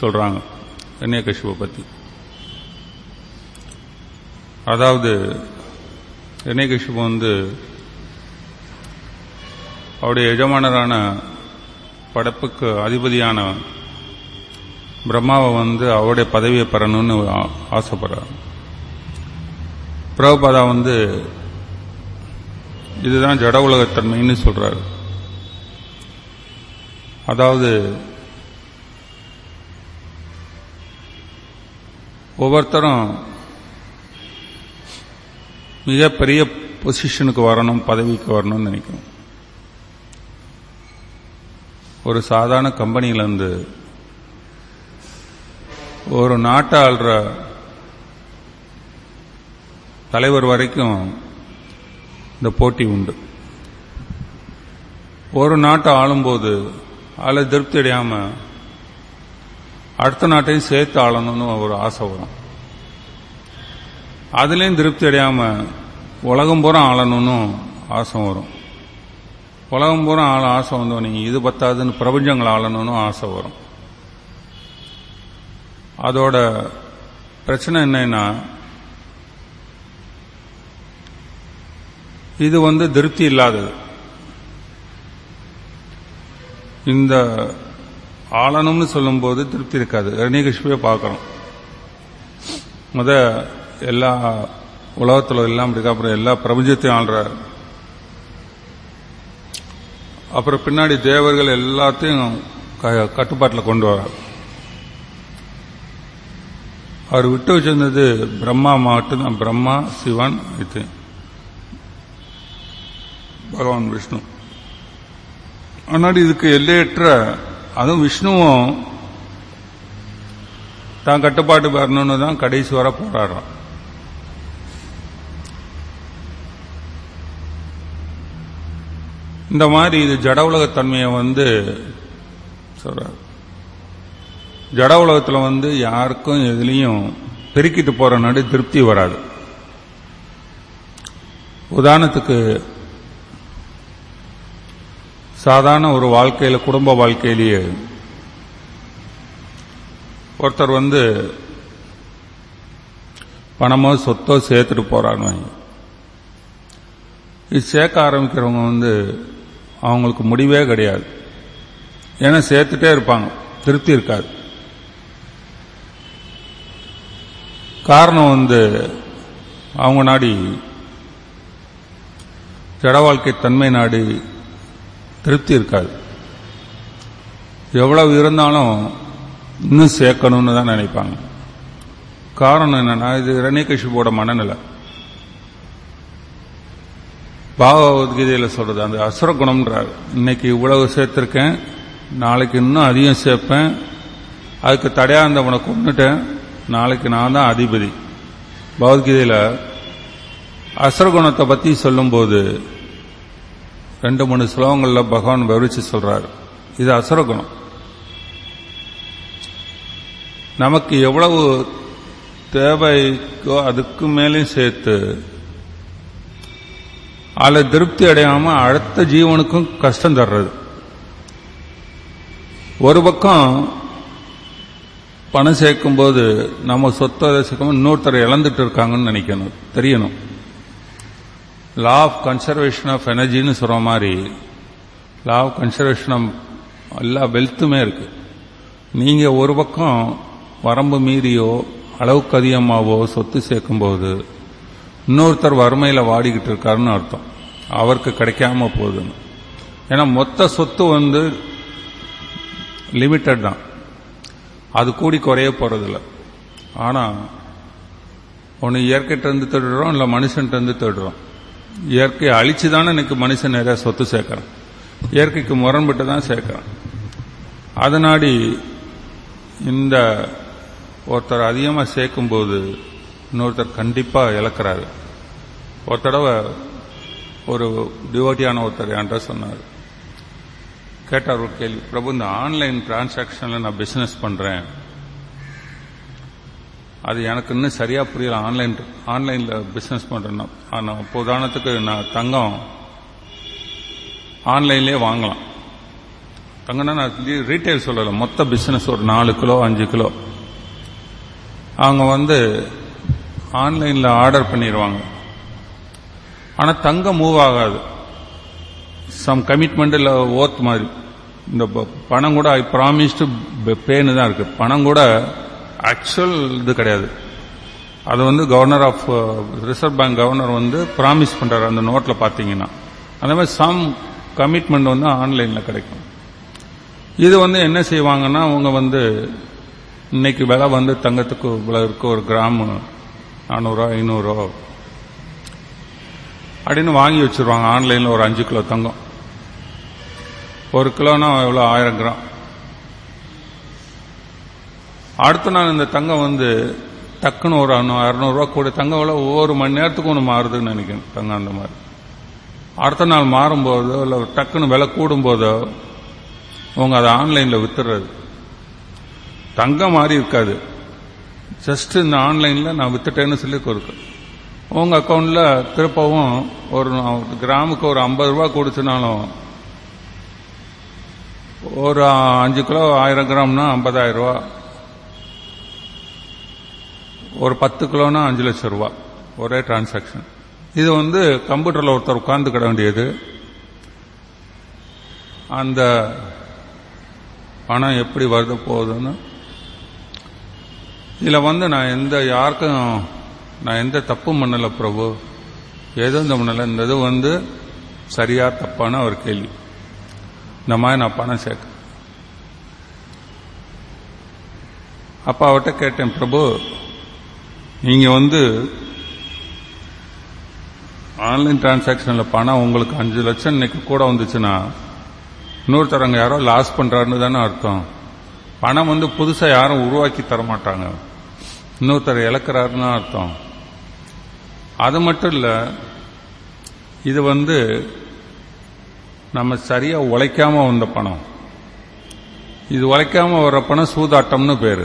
சொல்றாங்க இரண்யகசிபை பத்தி அதாவது இரண்யகசிபு வந்து அவருடைய எஜமானரான படைப்புக்கு அதிபதியான பிரம்மாவை வந்து அவருடைய பதவியை பெறணும்னு ஆ- ஆசைப்படுறார் பிரபுபாதா வந்து இதுதான் ஜட உலகத்தன்மைன்னு சொல்றாரு அதாவது ஒவ்வொருத்தரும் மிகப்பெரிய பொசிஷனுக்கு வரணும் பதவிக்கு வரணும்னு நினைக்கணும் ஒரு சாதாரண கம்பெனியிலேருந்து ஒரு நாட்டை ஆள்ற தலைவர் வரைக்கும் இந்த போட்டி உண்டு ஒரு நாட்டை ஆளும்போது அதில் திருப்தி அடையாம அடுத்த நாட்டையும் சேர்த்து ஆளணும்னு ஒரு ஆசை வரும் அதுலேயும் திருப்தி அடையாம உலகம் பூரா ஆளணும்னு ஆசை வரும் உலகம் பூரா ஆள ஆசை வந்தோடனே இது பத்தாதுன்னு பிரபஞ்சங்கள் ஆளணும்னு ஆசை வரும் அதோட பிரச்சனை என்னன்னா இது வந்து திருப்தி இல்லாதது இந்த ஆளணும்னு சொல்லும்போது திருப்தி இருக்காது ரணிகஷ்பியை பார்க்கணும் முத எல்லா உலகத்தில் எல்லாம் இருக்கு அப்புறம் எல்லா பிரபஞ்சத்தையும் ஆள்றார் அப்புறம் பின்னாடி தேவர்கள் எல்லாத்தையும் க- கட்டுப்பாட்டில் கொண்டு வரார் அவர் விட்டு வச்சிருந்தது பிரம்மா மட்டும்தான் பிரம்மா சிவன் இது பகவான் விஷ்ணு ஆனால் இதுக்கு எல்லையற்ற அதுவும் விஷ்ணுவும் தான் கட்டுப்பாட்டு வரணும்னு தான் கடைசி வர போராடுறான் இந்த மாதிரி இது ஜட உலகத்தன்மையை வந்து சொல்றார் ஜட உலகத்தில் வந்து யாருக்கும் எதுலேயும் பெருக்கிட்டு போற நடு திருப்தி வராது உதாரணத்துக்கு சாதாரண ஒரு வாழ்க்கையில குடும்ப வாழ்க்கையிலேயே ஒருத்தர் வந்து பணமோ சொத்தோ சேர்த்துட்டு போறான்னு வைங்க. இது சேர்க்க ஆரம்பிக்கிறவங்க வந்து அவங்களுக்கு முடிவே கிடையாது ஏன்னா சேர்த்துட்டே இருப்பாங்க திருப்தி இருக்காது காரணம் வந்து அவங்க நாடி ஜட வாழ்க்கை தன்மை நாடி திருப்தி இருக்காது எவ்வளவு இருந்தாலும் இன்னும் சேர்க்கணும்னு தான் நினைப்பாங்க காரணம் என்னன்னா இது இரணிகசிபோட மனநிலை பாகவத்கீதையில சொல்றது அந்த அசுர குணம்ன்றார் இன்னைக்கு இவ்வளவு சேர்த்திருக்கேன் நாளைக்கு இன்னும் அதிகம் சேர்ப்பேன் அதுக்கு தடையா இருந்தவனை கொண்டுட்டேன் நாளைக்கு நான் தான் அதிபதி பகவத்கீதையில அசுரகுணத்தை பத்தி சொல்லும்போது ரெண்டு மூணு ஸ்லோகங்கள்ல பகவான் விவரிச்சு சொல்றாரு இது அசுரகுணம் நமக்கு எவ்வளவு தேவைக்கோ அதுக்கு மேலேயும் சேர்த்து அதில் திருப்தி அடையாம அடுத்த ஜீவனுக்கும் கஷ்டம் தர்றது ஒரு பக்கம் பணம் சேர்க்கும்போது நம்ம சொத்தை சேர்க்கும் இன்னொருத்தர் இழந்துட்டு இருக்காங்கன்னு நினைக்கணும் தெரியணும் லா ஆஃப் கன்சர்வேஷன் ஆஃப் எனர்ஜின்னு சொல்ற மாதிரி லா ஆஃப் கன்சர்வேஷன் ஆஃப் எல்லா வெல்த்துமே இருக்கு நீங்க ஒரு பக்கம் வரம்பு மீறியோ அளவுக்கு அதிகமாவோ சொத்து சேர்க்கும்போது இன்னொருத்தர் வறுமையில வாடிக்கிட்டு இருக்காருன்னு அர்த்தம் அவருக்கு கிடைக்காம போகுதுன்னு ஏன்னா மொத்த சொத்து வந்து லிமிட்டட் தான் அது கூடி குறைய போறதில்ல ஆனா ஒன்று இயற்கைட்ட இருந்து தேடுறோம் இல்லை மனுஷன்ட்ட இருந்து தேடுறோம் இயற்கையை அழிச்சு தானே இன்னைக்கு மனுஷன் நிறைய சொத்து சேர்க்கறான் இயற்கைக்கு முரண்பட்டு தான் சேர்க்கறான் அதனாடி இந்த ஒருத்தர் அதிகமாக சேர்க்கும்போது இன்னொருத்தர் கண்டிப்பாக இழக்கிறாரு ஒரு தடவை ஒரு டிவோட்டியான ஒருத்தர் என்கிட்ட சொன்னார் கேட்டார் ஒரு கேள்வி பிரபு இந்த ஆன்லைன் டிரான்சாக்ஷன்ல நான் பிசினஸ் பண்றேன் அது எனக்கு இன்னும் சரியா புரியல ஆன்லைன் ஆன்லைன்ல பிசினஸ் பண்றேன்னா ஆனா இப்போ உதாரணத்துக்கு நான் தங்கம் ஆன்லைன்லயே வாங்கலாம் தங்கன்னா நான் ரீட்டைல் சொல்லலை மொத்த பிசினஸ் ஒரு நாலு கிலோ அஞ்சு கிலோ அவங்க வந்து ஆன்லைன்ல ஆர்டர் பண்ணிடுவாங்க ஆனா தங்கம் மூவ் ஆகாது சம் கமிட்மெண்ட் இல்ல ஓத் மாதிரி இந்த ப- பணம் கூட ஐ ப்ராமிஸ்டு பேன்னு தான் இருக்கு பணம் கூட ஆக்சுவல் இது கிடையாது அது வந்து governor of reserve bank governor வந்து ப்ராமிஸ் பண்றாரு அந்த நோட்ல பாத்தீங்கன்னா அந்த மாதிரி சம் கமிட்மெண்ட் வந்து ஆன்லைன்ல கிடைக்கும் இது வந்து என்ன செய்வாங்கன்னா அவங்க வந்து இன்னைக்கு விலை வந்து தங்கத்துக்கு இவ்வளவு இருக்கு ஒரு கிராம் நானூறுரூவா ஐநூறுரூவா அப்படின்னு வாங்கி வச்சிருவாங்க ஆன்லைன்ல ஒரு அஞ்சு கிலோ தங்கம் ஒரு கிலோனா எவ்வளோ ஆயிரம் கிராம் அடுத்த நாள் இந்த தங்கம் வந்து டக்குன்னு ஒரு அறுநூறுவா கூட தங்கம் விலை ஒவ்வொரு மணி நேரத்துக்கு ஒன்று மாறுதுன்னு நினைக்கிறேன் தங்கம் அந்த மாதிரி அடுத்த நாள் மாறும்போதோ இல்லை டக்குன்னு விலை கூடும்போதோ அவங்க அதை ஆன்லைனில் வித்துடுறது தங்கம் மாதிரி இருக்காது ஜஸ்ட் இந்த ஆன்லைனில் நான் வித்துட்டேன்னு சொல்லி இருக்கு உங்க அக்கௌண்ட்ல திருப்பவும் ஒரு கிராமுக்கு ஒரு ஐம்பது ரூபா கொடுத்துனாலும் ஒரு அஞ்சு கிலோ ஆயிரம் கிராம்னா ஐம்பதாயிரம் ரூபா ஒரு பத்து கிலோனா அஞ்சு லட்சம் ரூபா ஒரே டிரான்சாக்ஷன் இது வந்து கம்ப்யூட்டர்ல ஒருத்தர் உட்கார்ந்துக்கிட வேண்டியது அந்த பணம் எப்படி வருது போகுதுன்னு இதில் வந்து நான் எந்த யாருக்கும் நான் எந்த தப்பும் பண்ணல பிரபு எதுவும் இந்த பண்ணல இந்த இது வந்து சரியா தப்பான ஒரு கேள்வி இந்த மாதிரி நான் பணம் சேர்க்க அப்ப அவர்கிட்ட கேட்டேன் பிரபு நீங்க வந்து ஆன்லைன் டிரான்சாக்ஷன்ல பணம் உங்களுக்கு அஞ்சு லட்சம் இன்னைக்கு கூட வந்துச்சுன்னா இன்னொருத்தரங்க யாரோ லாஸ் பண்றாருன்னு தானே அர்த்தம் பணம் வந்து புதுசா யாரும் உருவாக்கி தர மாட்டாங்க இன்னொருத்தர் இழக்கிறாருன்னு அர்த்தம் அது மட்டும் இல்ல இது வந்து நம்ம சரியா உழைக்காம வந்த பணம் இது உழைக்காம வர்ற பணம் சூதாட்டம்னு பேரு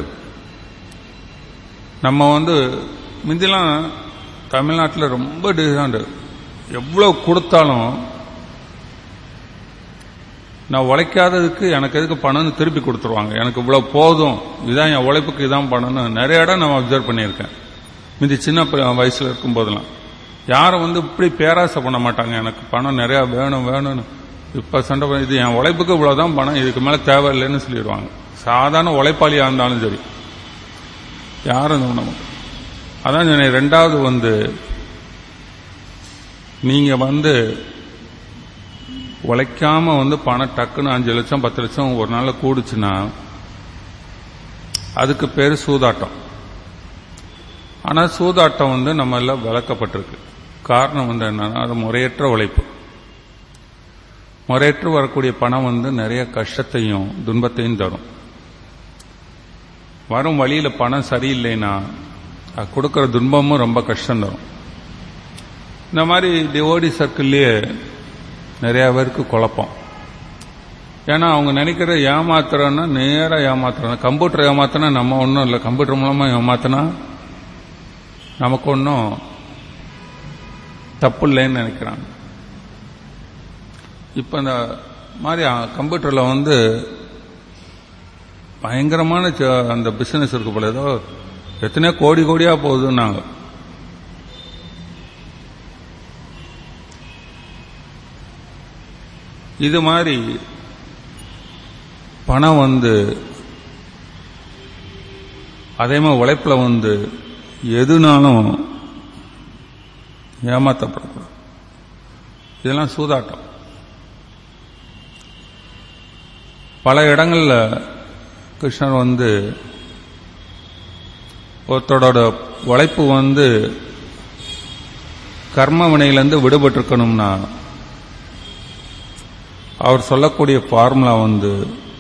நம்ம வந்து முந்திலாம் தமிழ்நாட்டில் ரொம்ப டிசாண்டு எவ்வளவு கொடுத்தாலும் நான் உழைக்காததுக்கு எனக்கு எதுக்கு பணம்னு திருப்பி கொடுத்துருவாங்க எனக்கு இவ்வளவு போதும் இதான் என் உழைப்புக்கு இதான் பணம்னு நிறைய இடம் நான் அப்சர்வ் பண்ணியிருக்கேன் மிந்தி சின்ன ப- வயசுல இருக்கும் போதெல்லாம் யாரும் வந்து இப்படி பேராசை பண்ண மாட்டாங்க எனக்கு பணம் நிறைய வேணும் வேணும்னு இப்ப சண்டை பண்ணி, இது என் உழைப்புக்கு இவ்வளவுதான் பணம் இதுக்கு மேல தேவையில்லைன்னு சொல்லிடுவாங்க சாதாரண உழைப்பாளியா இருந்தாலும் சரி யாரும் இது பண்ண மாட்டாங்க. அதான் சொன்னேன் ரெண்டாவது வந்து நீங்க வந்து உழைக்காம வந்து பணம் டக்குன்னு அஞ்சு லட்சம் பத்து லட்சம் ஒரு நாள்ல கூடுச்சுன்னா அதுக்கு பேரு சூதாட்டம் ஆனா சூதாட்டம் வந்து நம்ம எல்லாம் விளக்கப்பட்டிருக்கு காரணம் வந்து என்னன்னா அது முறையற்ற உழைப்பு முறையற்று வரக்கூடிய பணம் வந்து நிறைய கஷ்டத்தையும் துன்பத்தையும் தரும் வரும் வழியில பணம் சரியில்லைன்னா அது கொடுக்கிற துன்பமும் ரொம்ப கஷ்டம் தரும் இந்த மாதிரி டிவோடி சர்க்கிள்லயே நிறைய பேருக்கு குழப்பம் ஏன்னா அவங்க நினைக்கிற ஏமாத்துறோன்னா நேரா ஏமாத்துறோம் கம்ப்யூட்டர் ஏமாத்தினா நம்ம ஒன்றும் இல்லை கம்ப்யூட்டர் மூலமா ஏமாத்தினா நமக்கு ஒன்றும் தப்பு இல்லைன்னு நினைக்கிறாங்க இப்போ இந்த மாதிரி கம்ப்யூட்டர்ல வந்து பயங்கரமான ச- அந்த பிசினஸ் இருக்கு போல ஏதோ எத்தனையோ கோடி கோடியா போகுதுன்னாங்க இது மாதிரி பணம் வந்து அதே மாதிரி உழைப்புல வந்து எதுனாலும் ஏமாத்தப்படக்கூடாது இதெல்லாம் சூதாட்டம் பல இடங்கள்ல கிருஷ்ணர் வந்து ஒருத்தரோட உழைப்பு வந்து கர்ம வினையிலிருந்து விடுபட்டிருக்கணும்னா அவர் சொல்லக்கூடிய ஃபார்முலா வந்து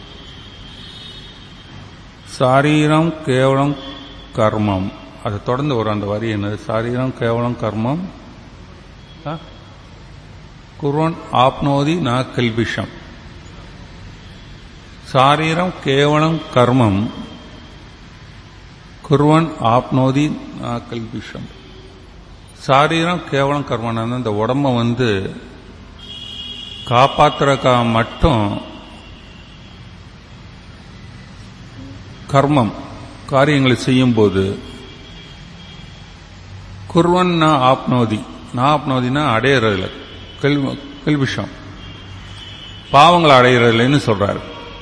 சாரீரம் கேவலம் கர்மம் அது தொடர்ந்து வரும் அந்த வரி என்னது சாரீரம் கேவலம் கர்மம் ஆ? குர்வன் ஆப்னோதி ந கல்பிஷம் சாரீரம் கேவலம் கர்மம் குர்வன் ஆப்னோதி ந கல்பிஷம் சாரீரம் கேவலம் கர்மம் இந்த உடம்ப வந்து காப்பாத்துறக்கா மட்டும் கர்மம் காரியங்களை செய்யும்போது குர்வன் நா ஆப்னோதி நா ஆப்னோதினா அடையிறதில்ல கெல் கெல்விஷம் பாவங்களை அடையிறதில்லைன்னு சொல்றாரு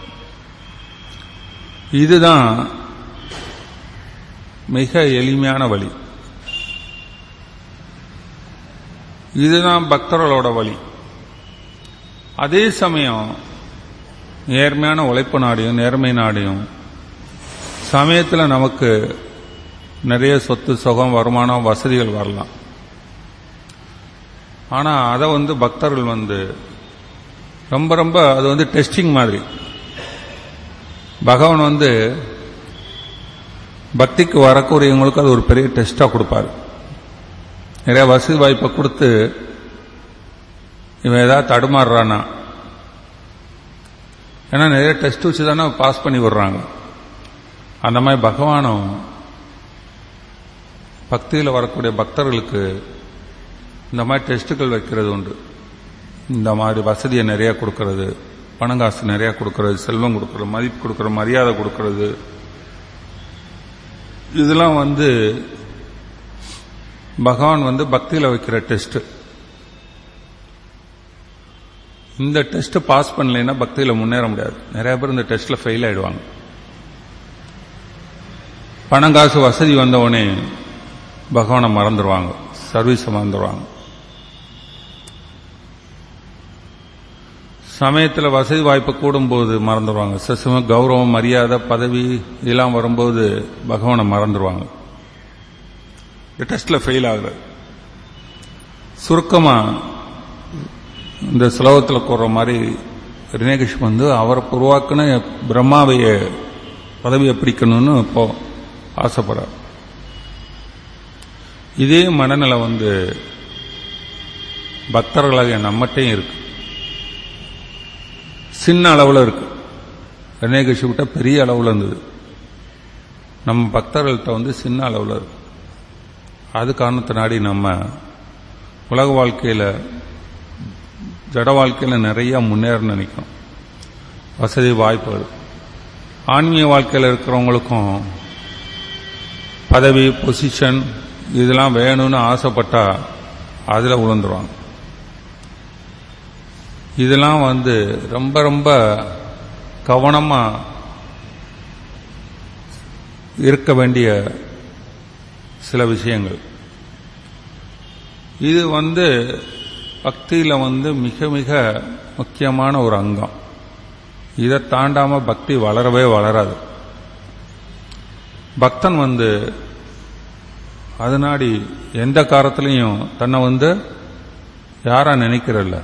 இதுதான் மிக எளிமையான வழி இதுதான் பக்தர்களோட வழி அதே சமயம் நேர்மையான உழைப்பு நாடையும் நேர்மை நாடையும் சமயத்தில் நமக்கு நிறைய சொத்து சுகம் வருமானம் வசதிகள் வரலாம் ஆனால் அதை வந்து பக்தர்கள் வந்து ரொம்ப ரொம்ப அது வந்து டெஸ்டிங் மாதிரி பகவான் வந்து பக்திக்கு வரக்கூடியவங்களுக்கு அது ஒரு பெரிய டெஸ்டாக கொடுப்பாரு நிறைய வசதி வாய்ப்பை கொடுத்து இவன் ஏதாவது தடுமாறுறானா ஏன்னா நிறைய டெஸ்ட் வச்சு தானே பாஸ் பண்ணி விடுறாங்க அந்த மாதிரி பகவானும் பக்தியில் வரக்கூடிய பக்தர்களுக்கு இந்த மாதிரி டெஸ்ட்டுகள் வைக்கிறது உண்டு இந்த மாதிரி வசதியை நிறைய கொடுக்கறது பணங்காசு நிறைய கொடுக்கறது செல்வம் கொடுக்கறது மதிப்பு கொடுக்கறது மரியாதை கொடுக்கறது இதெல்லாம் வந்து பகவான் வந்து பக்தியில் வைக்கிற டெஸ்ட் இந்த டெஸ்ட் பாஸ் பண்ணலைன்னா பக்தியில் முன்னேற முடியாது நிறைய பேர் இந்த டெஸ்ட்ல ஃபெயில் ஆயிடுவாங்க பணம் காசு வசதி வந்தவொடனே பகவானை மறந்துடுவாங்க சர்வீஸை மறந்துடுவாங்க சமயத்தில் வசதி வாய்ப்பு கூடும்போது மறந்துடுவாங்க சசிம கௌரவம் மரியாதை பதவி இதெல்லாம் வரும்போது பகவானை மறந்துடுவாங்க இந்த டெஸ்ட்ல ஃபெயில் ஆகுறது சுருக்கமா இந்த ஸ்லோகத்தில் கூற மாதிரி ரினேகிஷ் வந்து அவரை உருவாக்குன பிரம்மாவைய பதவியை பிடிக்கணும்னு இப்போ ஆசைப்படுறார் இதே மனநிலை வந்து பக்தர்களாக நம்மட்டையும் இருக்கு சின்ன அளவில் இருக்கு ரினேகிஷ் விட்ட பெரிய அளவில் இருந்தது நம்ம பக்தர்கள்ட்ட வந்து சின்ன அளவில் இருக்கு அது காரணத்தினாடி நம்ம உலக வாழ்க்கையில் ஜட வாழ்க்கையில் நிறைய முன்னேற நினைக்கும் வசதி வாய்ப்புகள் ஆன்மீக வாழ்க்கையில் இருக்கிறவங்களுக்கும் பதவி பொசிஷன் இதெல்லாம் வேணும்னு ஆசைப்பட்டா அதில் விழுந்துருவாங்க இதெல்லாம் வந்து ரொம்ப ரொம்ப கவனமாக இருக்க வேண்டிய சில விஷயங்கள் இது வந்து பக்தியில் வந்து மிக மிக முக்கியமான ஒரு அங்கம் இதை தாண்டாம பக்தி வளரவே வளராது பக்தன் வந்து அதனாடி எந்த காலத்திலையும் தன்னை வந்து யாரா நினைக்கிறல்ல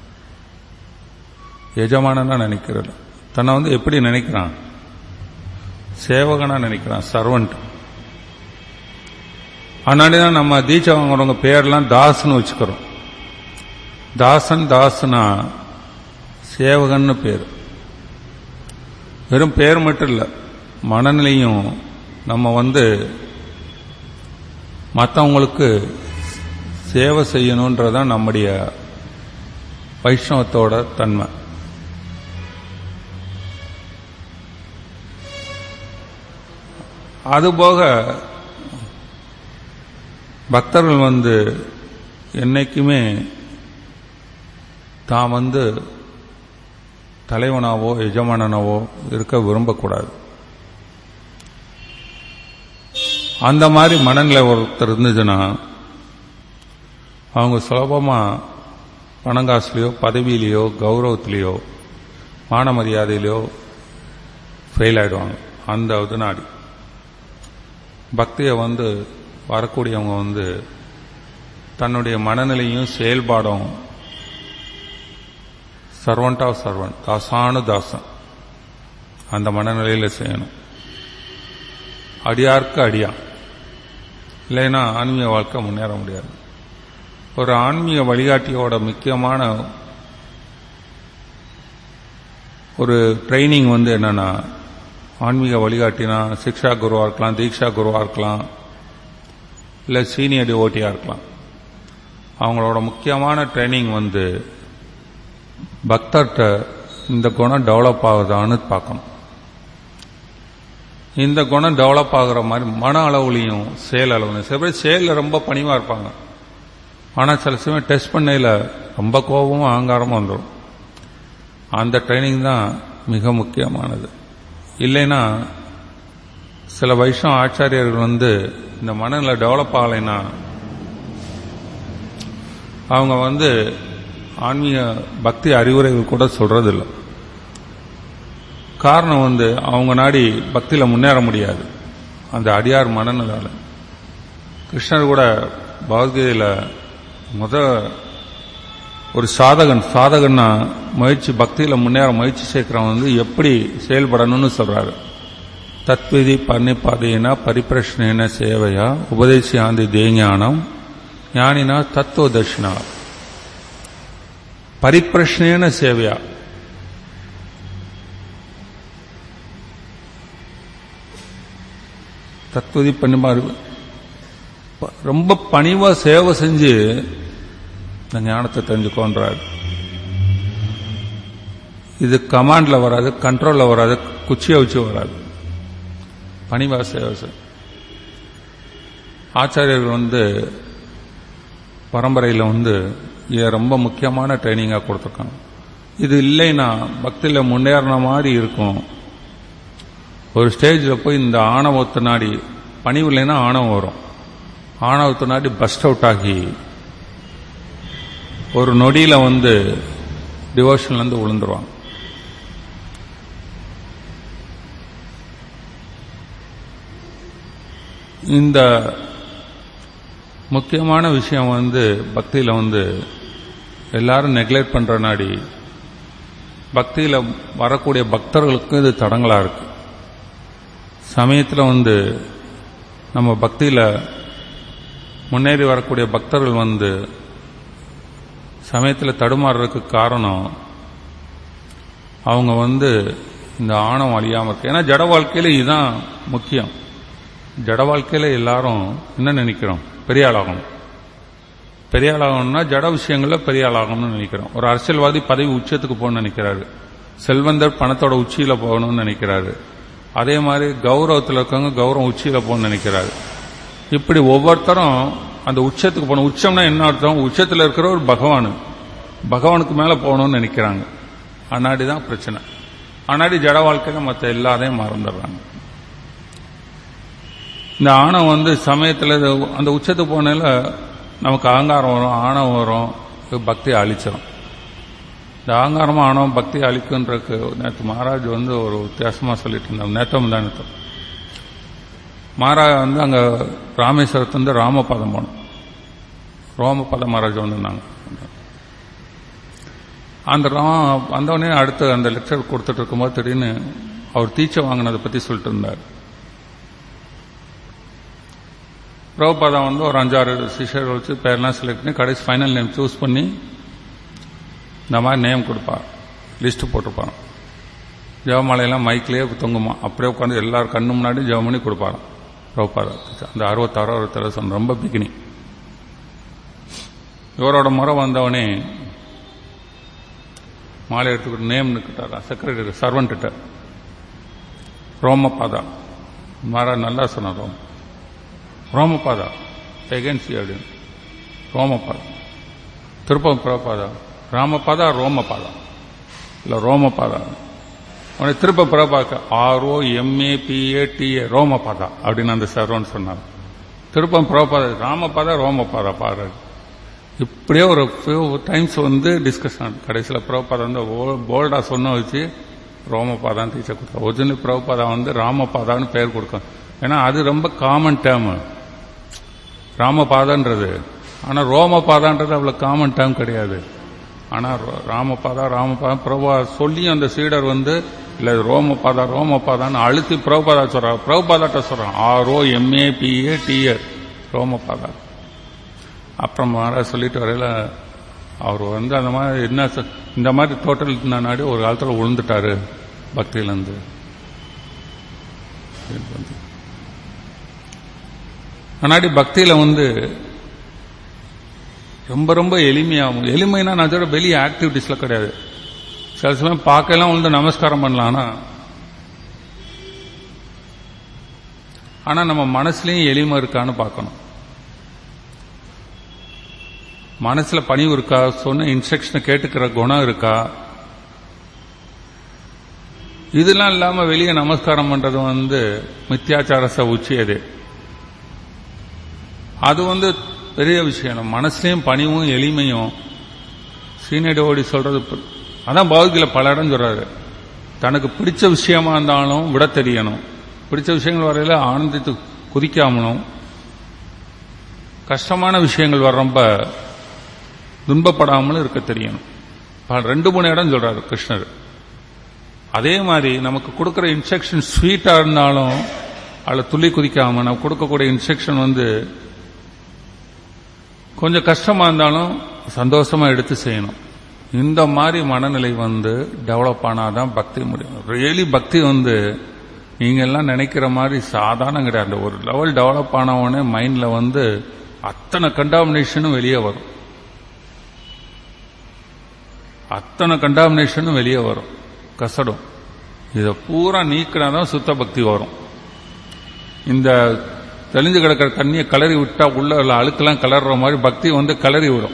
எஜமானனா நினைக்கிறல்ல தன்னை வந்து எப்படி நினைக்கிறான் சேவகனா நினைக்கிறான் சர்வன்ட் அதனாடி தான் நம்ம தீட்சை வாங்குறவங்க பேர்லாம் தாஸ்னு வச்சுக்கிறோம் தாசன் தாசனா சேவகன்னு பேர் வெறும் பேர் மட்டும் இல்லை மனநிலையும் நம்ம வந்து மற்றவங்களுக்கு சேவை செய்யணுன்றதான் நம்முடைய வைஷ்ணவத்தோட தன்மை அதுபோக பக்தர்கள் வந்து என்னைக்குமே தான் வந்து தலைவனாவோ எஜமானனாவோ இருக்க விரும்பக்கூடாது அந்த மாதிரி மனநிலை ஒருத்தர் இருந்துச்சுன்னா அவங்க சுலபமாக பணங்காசுலையோ பதவியிலையோ கௌரவத்திலேயோ மான மரியாதையிலையோ ஃபெயில் ஆயிடுவாங்க அந்த இது நாடி பக்தியை வந்து வரக்கூடியவங்க வந்து தன்னுடைய மனநிலையும் செயல்பாடும் சர்வன்ட் ஆஃப் சர்வன்ட் தாசானு தாசன் அந்த மனநிலையில் செய்யணும் அடியார்க்கு அடியான் இல்லைன்னா ஆன்மீக வாழ்க்கை முன்னேற முடியாது ஒரு ஆன்மீக வழிகாட்டியோட முக்கியமான ஒரு ட்ரைனிங் வந்து என்னன்னா ஆன்மீக வழிகாட்டினா சிக்ஷா குருவா இருக்கலாம் தீக்ஷா குருவா இருக்கலாம் இல்லை சீனியர் டிவோட்டியா இருக்கலாம் அவங்களோட முக்கியமான ட்ரைனிங் வந்து பக்தர்கிட்ட இந்த குணம் டெவலப் ஆகுதான்னு பார்க்கணும் இந்த குணம் டெவலப் ஆகுற மாதிரி மன அளவுலையும் செயல் அளவுலையும் சில பேர் செயலில் ரொம்ப பணிவா இருப்பாங்க ஆனால் சில சமயம் டெஸ்ட் பண்ணையில் ரொம்ப கோபமும் அகங்காரமும் வந்துடும் அந்த ட்ரைனிங் தான் மிக முக்கியமானது இல்லைன்னா சில வைஷ்ணவ ஆச்சாரியர்கள் வந்து இந்த மனநிலை டெவலப் ஆகலைன்னா அவங்க வந்து ஆன்மீக பக்தி அறிவுரைகள் கூட சொல்றதில்லை காரணம் வந்து அவங்க நாடி பக்தியில முன்னேற முடியாது அந்த அடியார் மனநிலால கிருஷ்ணர் கூட பகவத்கீதையில முத ஒரு சாதகன் சாதகன்னா முயற்சி பக்தியில முன்னேற முயற்சி சேர்க்கிறவன் வந்து எப்படி செயல்படணும்னு சொல்றாரு தத்விதி பன்னிப்பாதையினா பரிப்பிரஷ்னேன சேவையா உபதேசியாந்தி தேஞானம் ஞானினா தத்துவ தர்ஷனா பரிப்பிரஷ்னேன சேவையா தத்துவதி பண்ணிமாறு ரொம்ப பணிவா சேவை செஞ்சு இந்த ஞானத்தை தெரிஞ்சுக்கோன்றார் இது கமாண்ட்ல வராது கண்ட்ரோல்ல வராது குச்சியை வச்சு வராது பணிவா சேவை செய் ஆச்சாரியர்கள் வந்து பரம்பரையில் வந்து இதை ரொம்ப முக்கியமான ட்ரைனிங்காக கொடுத்துருக்காங்க இது இல்லைன்னா பக்தியில் முன்னேறின மாதிரி இருக்கும் ஒரு ஸ்டேஜில் போய் இந்த ஆணவத்தை நாடி பணிவு இல்லைன்னா ஆணவம் வரும் ஆணவத்தை நாடி பஸ்ட் அவுட் ஆகி ஒரு நொடியில் வந்து டிவோஷன்லேருந்து விழுந்துருவாங்க இந்த முக்கியமான விஷயம் வந்து பக்தியில் வந்து எல்லாரும் நெக்லெக்ட் பண்ற நாடி பக்தியில் வரக்கூடிய பக்தர்களுக்கும் இது தடங்களாக இருக்கு சமயத்தில் வந்து நம்ம பக்தியில் முன்னேறி வரக்கூடிய பக்தர்கள் வந்து சமயத்தில் தடுமாறுறதுக்கு காரணம் அவங்க வந்து இந்த ஆணவம் அழியாமல் இருக்கு ஏன்னா ஜட வாழ்க்கையில் இதுதான் முக்கியம் ஜட வாழ்க்கையில் எல்லாரும் என்ன நினைக்கிறோம் பெரிய ஆளாகணும் பெரிய ஆளாகணும்னா ஜட விஷயங்களில் பெரிய ஆளாகணும்னு நினைக்கிறோம் ஒரு அரசியல்வாதி பதவி உச்சத்துக்கு போகணும்னு நினைக்கிறாரு செல்வந்தர் பணத்தோட உச்சியில போகணும்னு நினைக்கிறாரு அதே மாதிரி கௌரவத்தில் இருக்கவங்க கௌரவம் உச்சியில போகணும்னு நினைக்கிறாரு இப்படி ஒவ்வொருத்தரும் அந்த உச்சத்துக்கு போகணும் உச்சம்னா என்ன அர்த்தம் உச்சத்தில் இருக்கிற ஒரு பகவான் பகவானுக்கு மேலே போகணும்னு நினைக்கிறாங்க அன்னாடி தான் பிரச்சனை அன்னாடி ஜட வாழ்க்கையில மற்ற எல்லாத்தையும் மறந்துடுறாங்க இந்த ஆணவம் வந்து சமயத்தில் அந்த உச்சத்துக்கு போனால நமக்கு அகங்காரம் வரும் ஆணவம் வரும் பக்தியை அழிச்சிடும் இந்த அகங்காரமும் ஆணவம் பக்தியை அழிக்குன்றக்கு நேற்று மகாராஜ் வந்து ஒரு வித்தியாசமாக சொல்லிட்டு இருந்தார் நேத்தம் தான் நேத்தம் மகாராஜ் வந்து அங்கே ராமேஸ்வரத்துலேருந்து ராமபதம் போனோம் ரோமபத மகாராஜ் வந்திருந்தாங்க அந்த ராம வந்தவொடனே அடுத்து அந்த லெக்சர் கொடுத்துட்டு இருக்கும்போது திடீர்னு அவர் தீச்சை வாங்கினதை பற்றி சொல்லிட்டு இருந்தார் பிரபுபாதம் வந்து ஒரு அஞ்சாறு சிஷர் வச்சு பேர்லாம் செலக்ட் பண்ணி கடைசி ஃபைனல் நேம் சூஸ் பண்ணி இந்த மாதிரி நேம் கொடுப்பார் லிஸ்ட் போட்டிருப்பார் ஜெவமாலையெல்லாம் மைக்லேயே தொங்குமா அப்படியே உட்காந்து எல்லாரும் கண்ணு முன்னாடி ஜெவம் பண்ணி கொடுப்பாராம் பிரபுபாதா அந்த அறுபத்தாறு அறுபத்தேழு சொன்ன ரொம்ப பிகினி இவரோட முறை வந்தவனே மாலை எடுத்துக்கிட்டு நேம் நிற்கிட்டாரா செக்ரட்டரி சர்வன்ட்டு ரோமபாதா மாறா நல்லா சொன்னார் ரோம் ரோமபாதா எகன்சி அப்படின்னு ரோமபாதா திருப்பம் பிரபாதா ராமபாதா ரோமபாதா இல்லை ரோமபாதா உடனே திருப்ப பிரபாக்க R O M A P A D A Romapada அப்படின்னு அந்த சர்வன் சொன்னார் திருப்பம் பிரபாதா ராமபாதா ரோமபாதா பாரு இப்படியே ஒரு ஃபியூ டைம்ஸ் வந்து டிஸ்கஷன் கடைசியில் பிரபாதா வந்து போல்டா சொன்ன வச்சு ரோமபாதான் டீச்சர் கொடுத்தா ஒரிஜினல் பிரபாதா வந்து ராமபாதான்னு பேர் கொடுக்கும் ஏன்னா அது ரொம்ப காமன் டேர்ம் ராமபாதன்றது ஆனால் ரோமபாதான்றது அவ்வளோ காமன் டேர்ம் கிடையாது ஆனால் ராமபாதா ராமபாதா பிரபா சொல்லியும் அந்த சீடர் வந்து இல்லை ரோமபாதா ரோமபாதான்னு அழுத்தி பிரபுபாதா சொல்றாரு பிரபுபாதாட்ட சொல்றான் R O M A P A D A Romapada அப்புறம் மகாராஜ் சொல்லிட்டு வரையில அவர் வந்து அந்த மாதிரி என்ன இந்த மாதிரி டோட்டல் நாடி ஒரு காலத்தில் விழுந்துட்டாரு பக்தியிலேருந்து முன்னாடி பக்தியில வந்து ரொம்ப ரொம்ப எளிமையாகும் எளிமைனா நான் சொல்ற வெளியே ஆக்டிவிட்டிஸ்ல கிடையாது சில சமயம் பார்க்கலாம் வந்து நமஸ்காரம் பண்ணலாம் ஆனா ஆனா நம்ம மனசுலயும் எளிமை இருக்கான்னு பார்க்கணும் மனசுல பணிவு இருக்கா சொன்ன இன்ஸ்ட்ரக்ஷனை கேட்டுக்கிற குணம் இருக்கா இதெல்லாம் இல்லாம வெளியே நமஸ்காரம் பண்றது வந்து மித்தியாச்சாரச உச்சி அது அது வந்து பெரிய விஷயம் நம்ம மனசுலயும் பணிவும் எளிமையும் சீனடியோடி சொல்றது பு- அதான் பௌதியில பல இடம் சொல்றாரு தனக்கு பிடிச்ச விஷயமா இருந்தாலும் விட தெரியணும் பிடிச்ச விஷயங்கள் வரையில ஆனந்தித்து குதிக்காமலும் கஷ்டமான விஷயங்கள் வர்றப்ப துன்பப்படாமலும் இருக்க தெரியணும் ப- ரெண்டு மூணு இடம் சொல்றாரு கிருஷ்ணர் அதே மாதிரி நமக்கு கொடுக்கிற இன்ஸ்ட்ரக்ஷன் ஸ்வீட்டா இருந்தாலும் அதில் துள்ளி குதிக்காம நம்ம கொடுக்கக்கூடிய இன்ஸ்ட்ரக்ஷன் வந்து கொஞ்சம் கஷ்டமா இருந்தாலும் சந்தோஷமா எடுத்து செய்யணும் இந்த மாதிரி மனநிலை வந்து டெவலப் ஆனாதான் பக்தி முடியும் ரியலி பக்தி வந்து நீங்க எல்லாம் நினைக்கிற மாதிரி சாதாரணம் கிடையாது ஒரு லெவல் டெவலப் ஆனவொடனே மைண்ட்ல வந்து அத்தனை கண்டாமினேஷனும் வெளியே வரும் அத்தனை கண்டாமினேஷனும் வெளியே வரும் கசடும் இதை பூரா நீக்கினாதான் சுத்த பக்தி வரும் இந்த தெளிஞ்சு கிடக்கிற தண்ணியை கலரி விட்டா உள்ள உள்ள அழுக்கெல்லாம் கலர்ற மாதிரி பக்தி வந்து கலரி விடும்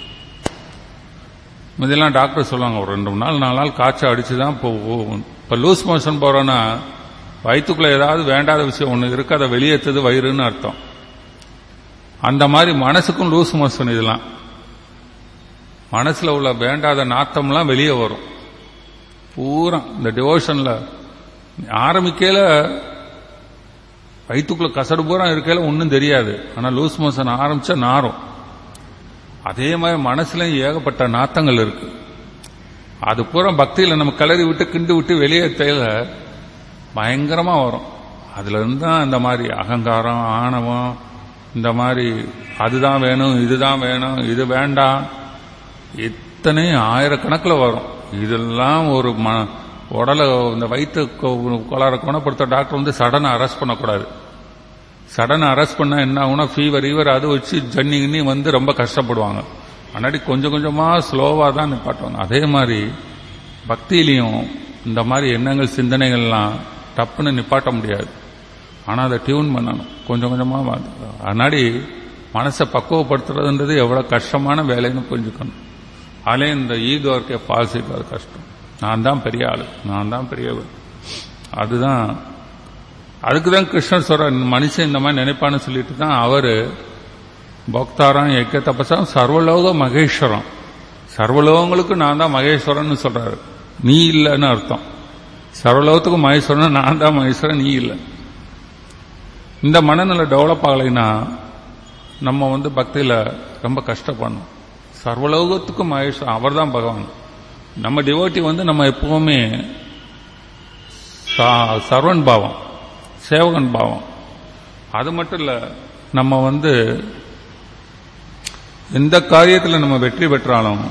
இதெல்லாம் டாக்டர் சொல்லுவாங்க ஒரு ரெண்டு மூணு நாள் நாலு நாள் காய்ச்சல் அடிச்சு தான் போகும் இப்போ லூஸ் மோஷன் போறோன்னா வயிற்றுக்குள்ள ஏதாவது வேண்டாத விஷயம் ஒன்று இருக்கு அதை வெளியேற்றுது வயிறுன்னு அர்த்தம் அந்த மாதிரி மனசுக்கும் லூஸ் மோஷன் இதெல்லாம் மனசுல உள்ள வேண்டாத நாத்தம்லாம் வெளியே வரும் பூரா இந்த டிவோஷன்ல ஆரம்பிக்கையில வயிற்றுக்குள்ள கசடு பூரா இருக்கையில ஒன்றும் தெரியாது ஆனா லூஸ் மோஷன் ஆரம்பிச்சா நாரும் அதே மாதிரி மனசுலயும் ஏகப்பட்ட நாத்தங்கள் இருக்கு அது பூரா பக்தியில நம்ம கிளறி விட்டு கிண்டு விட்டு வெளியே தேல பயங்கரமா வரும் அதுல இருந்து தான் இந்த மாதிரி அகங்காரம் ஆணவம் இந்த மாதிரி அதுதான் வேணும் இதுதான் வேணும் இது வேண்டாம் இத்தனை ஆயிரக்கணக்கில் வரும் இதெல்லாம் ஒரு ம உடலை இந்த வயிற்று கோளாறு குணப்படுத்த டாக்டர் வந்து சடனை அரெஸ்ட் பண்ணக்கூடாது சடனை அரெஸ்ட் பண்ணா என்ன ஆகும்னா ஃபீவர் ஈவர் அது வச்சு ஜன்னி கிண்ணி வந்து ரொம்ப கஷ்டப்படுவாங்க முன்னாடி கொஞ்சம் கொஞ்சமா ஸ்லோவா தான் நிப்பாட்டுவாங்க அதே மாதிரி பக்தியிலையும் இந்த மாதிரி எண்ணங்கள் சிந்தனைகள்லாம் டப்புன்னு நிப்பாட்ட முடியாது ஆனா அதை டியூன் பண்ணணும் கொஞ்சம் கொஞ்சமா வந்து. முன்னாடி மனசை பக்குவப்படுத்துறதுன்றது எவ்வளவு கஷ்டமான வேலைன்னு புரிஞ்சுக்கணும் அதிலே இந்த ஈகோ இருக்க ஃபால்ஸ் ஈகோ அது கஷ்டம் நான் தான் பெரிய ஆளு நான் தான் பெரியவர் அதுதான் அதுக்கு தான் கிருஷ்ணர் சொல்றார் மனுஷன் இந்த மாதிரி நினைப்பான்னு சொல்லிட்டு தான் அவரு பக்தாரம் எக்க தபசாம் சர்வலோக மகேஸ்வரம் சர்வலோகங்களுக்கும் நான் தான் மகேஸ்வரன் சொல்றாரு நீ இல்லைன்னு அர்த்தம் சர்வலோகத்துக்கும் மகேஸ்வரன் நான் தான் மகேஸ்வரன் நீ இல்லை இந்த மனநிலை டெவலப் ஆகலைன்னா நம்ம வந்து பக்தியில ரொம்ப கஷ்டப்படணும் சர்வலோகத்துக்கும் மகேஸ்வரன் அவர் தான் பகவான் நம்ம டிவோட்டி வந்து நம்ம எப்பவுமே சா- சர்வன் பாவம் சேவகன் பாவம் அது மட்டும் இல்ல நம்ம வந்து எந்த காரியத்தில் நம்ம வெற்றி பெற்றாலும்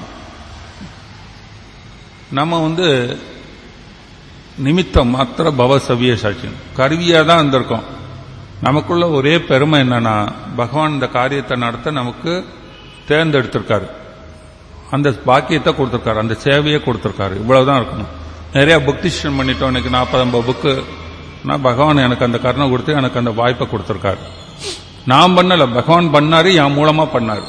நம்ம வந்து நிமித்தம் மாத்திர பவ சவிய சாட்சியம் கருவியா தான் இருந்திருக்கோம் நமக்குள்ள ஒரே பெருமை என்னன்னா பகவான் இந்த காரியத்தை நடத்த நமக்கு தேர்ந்தெடுத்திருக்காரு அந்த பாக்கியத்தை கொடுத்திருக்காரு அந்த சேவையை கொடுத்திருக்காரு இவ்வளவுதான் இருக்கணும் நிறைய புக் டிசிஷன் பண்ணிட்டோம் எனக்கு நாற்பது ஐம்பது புக்கு நான் பகவான் எனக்கு அந்த கருணை கொடுத்து எனக்கு அந்த வாய்ப்பை கொடுத்திருக்காரு நான் பண்ணல பகவான் பண்ணாரு என் மூலமா பண்ணாரு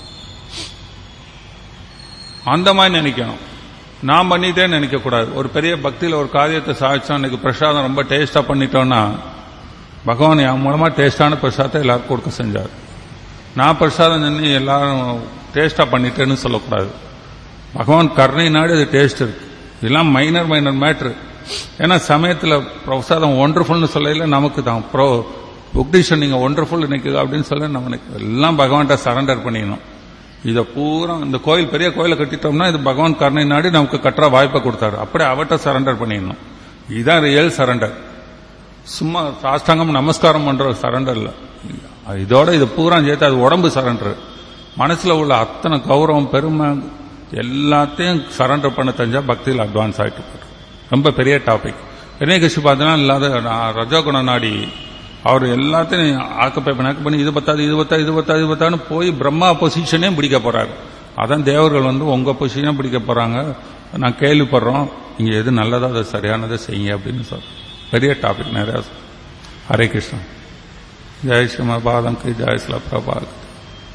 அந்த மாதிரி நினைக்கணும் நான் பண்ணிட்டே நினைக்க கூடாது ஒரு பெரிய பக்தியில ஒரு காரியத்தை சாதிச்சோம் எனக்கு பிரசாதம் ரொம்ப டேஸ்டா பண்ணிட்டோம்னா பகவான் என் மூலமா டேஸ்டான பிரசாதத்தை எல்லாருக்கும் கொடுக்க செஞ்சார் நான் பிரசாதம் செஞ்சு எல்லாரும் டேஸ்டா பண்ணிட்டேன்னு சொல்லக்கூடாது பகவான் கருணை நாடு அது டேஸ்ட் இருக்கு இதெல்லாம் மைனர் மைனர் மேட்ரு ஏன்னா சமயத்துல பிரசாதம் ஒண்டர்ஃபுல்னு சொல்லல நமக்கு தான் ப்ரோ புக்டிஷன் நீங்க ஒண்டர்ஃபுல் இன்னைக்கு அப்படின்னு சொல்ல நம்ம எல்லாம் பகவான்கிட்ட சரண்டர் பண்ணிடணும் இதை பூரா இந்த கோயில் பெரிய கோயிலை கட்டிட்டோம்னா இது பகவான் கருணை நாடி நமக்கு கட்டுற வாய்ப்பை கொடுத்தாரு அப்படியே அவர்கிட்ட சரண்டர் பண்ணிடணும் இதுதான் ரியல் சரண்டர் சும்மா சாஷ்டாங்கம் நமஸ்காரம் பண்ற சரண்டர் இல்ல இதோட இது பூரா சேர்த்து அது உடம்பு சரண்டர் மனசுல உள்ள அத்தனை கௌரவம் பெருமை எல்லாத்தையும் சரண்டர் பண்ண தெரிஞ்சா பக்தியில் அட்வான்ஸ் ஆயிட்டு போயிடும் ரொம்ப பெரிய டாபிக் வினயகஷி பார்த்தீங்கன்னா இல்லாத நான் ரஜோகுண நாடி அவர் எல்லாத்தையும் ஆக்கப்பை பண்ணாக்க பண்ணி இது பத்தாது இது பத்தா இது பத்தா இது பத்தான்னு போய் பிரம்மா பொசிஷனே பிடிக்க போறாரு அதான் தேவர்கள் வந்து உங்க பொசிஷனே பிடிக்க போறாங்க நான் கேள்விப்படுறோம் நீங்க எது நல்லதோ அதை சரியானதை செய்யுங்க அப்படின்னு சொல்றேன் பெரிய டாபிக் நிறைய ஹரே கிருஷ்ணா जय श्रीमद बादम की जय श्री प्रभात